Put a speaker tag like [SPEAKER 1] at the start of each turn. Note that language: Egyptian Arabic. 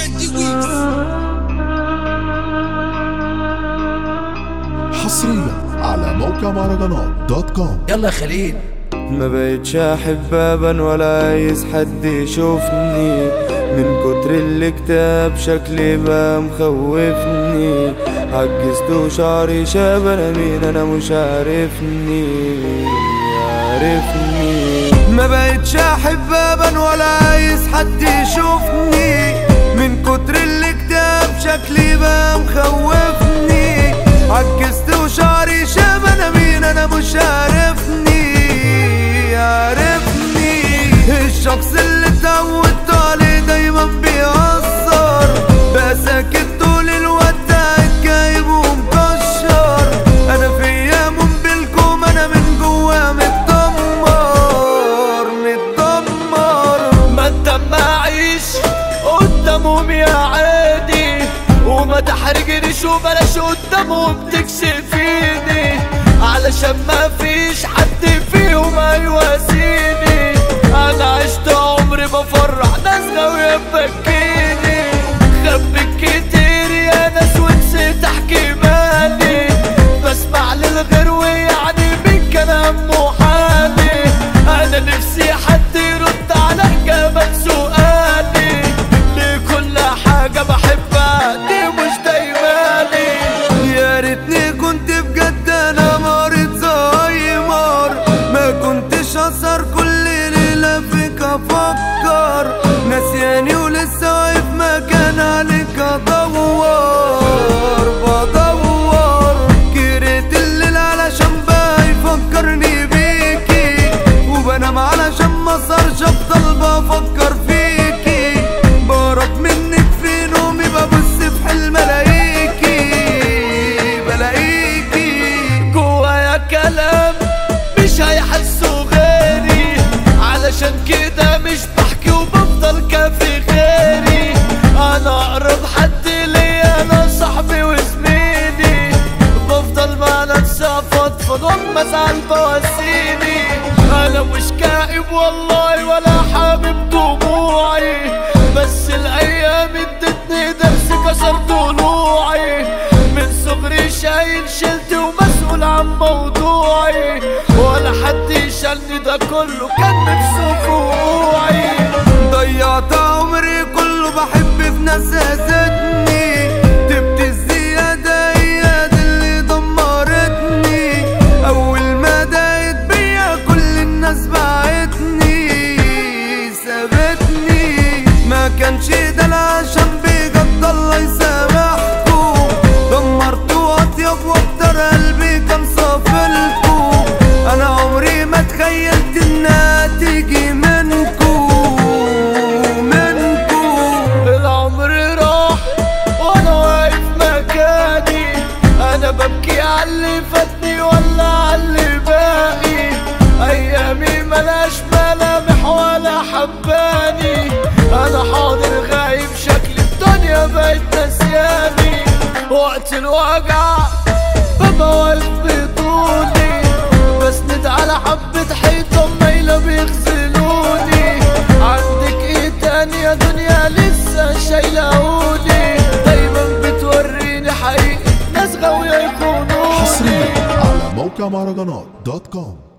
[SPEAKER 1] جدي ويكس
[SPEAKER 2] حصريا على موقع مهرجانات دوت كوم
[SPEAKER 3] يلا يا خليل
[SPEAKER 4] ما بقتش احب ابا ولا عايز حد يشوفني من كتر الاكتئاب شكلي بقى مخوفني عجزت وشعري شاب انا مين انا مش عارفني عارفني ما بقتش احب ابا ولا عايز حد يشوفني من كتر الاكتئاب شكلي بقى مخوفني عجزت وشعري شاب انا مين انا مش عارفني عارفني الشخص اللي اتعودت عليه دايما بيأثر بقى ساكت طول الوقت قاعد جايب ومكشر انا في ايام بالكم انا من جوا متدمر متدمر
[SPEAKER 5] ما انت معيش قدامهم يا عادي وما تحرجنيش وبلاش قدامهم تكسفيني علشان ما فيش حد فيهم هيواسيني انا عشت عمري بفرح ناس غاوية تبكيني خبيت كتير يا ناس ونسيت احكي مالي بسمع للغير ويعني من كلام محالي انا نفسي حد يرد على اجابة سؤالي ليه كل حاجة بحبها دي مش دايمالي
[SPEAKER 4] يا ريتني كنت بجد انا مريض زهايمر ما كنتش اسهر كل ليله فيك افكر نسياني ولسه واقف مكان عليك ادور بدور جريت الليل علشان بقى يفكرني بيكي وبنام علشان ما صارش افضل بفكر فيكي بهرب منك في نومي ببص في حلم الاقيكي بلاقيكي
[SPEAKER 5] جوايا كلام مش هيحسوا غيري علشان كده مش بحكي وبفضل كافي غيري انا اقرب حد ليا انا صاحبي وزميلي بفضل مع نفسي افضفض واما ازعل بواسيني انا مش كائب والله ولا حابب دموعي بس الايام ادتني درس كسر ضلوعي من صغري شايل شلتي ومسؤول عن موضوعي ولا حد يشالني ده كله كان نفسه في وقوعي
[SPEAKER 4] ضيعت عمري كله بحب في ناس اذتني تبت الزيادة هي دي اللي دمرتني اول ما دقت بيا كل الناس بعتني سابتني ما كانش ده العشان بجد الله يسامحكم دمرتوا اطيب واكتر قلبي كان صافلكم انا عمري ما تخيلت انها تيجي منكم منكم
[SPEAKER 5] العمر راح وانا واقف مكاني انا ببكي على اللي فاتني ولا على اللي باقي ايامي ملاش ملامح ولا حباني انا حاضر غايب شكل الدنيا بقت نسياني وقت الوجع بابا واقف بطولي بسند على حبة حيطة مايلة بيغسلوني عندك ايه تاني يا دنيا لسه شايلهوني دايما بتوريني حقيقة ناس غاوية يكونوني
[SPEAKER 2] حصريا على موقع مهرجانات دوت كوم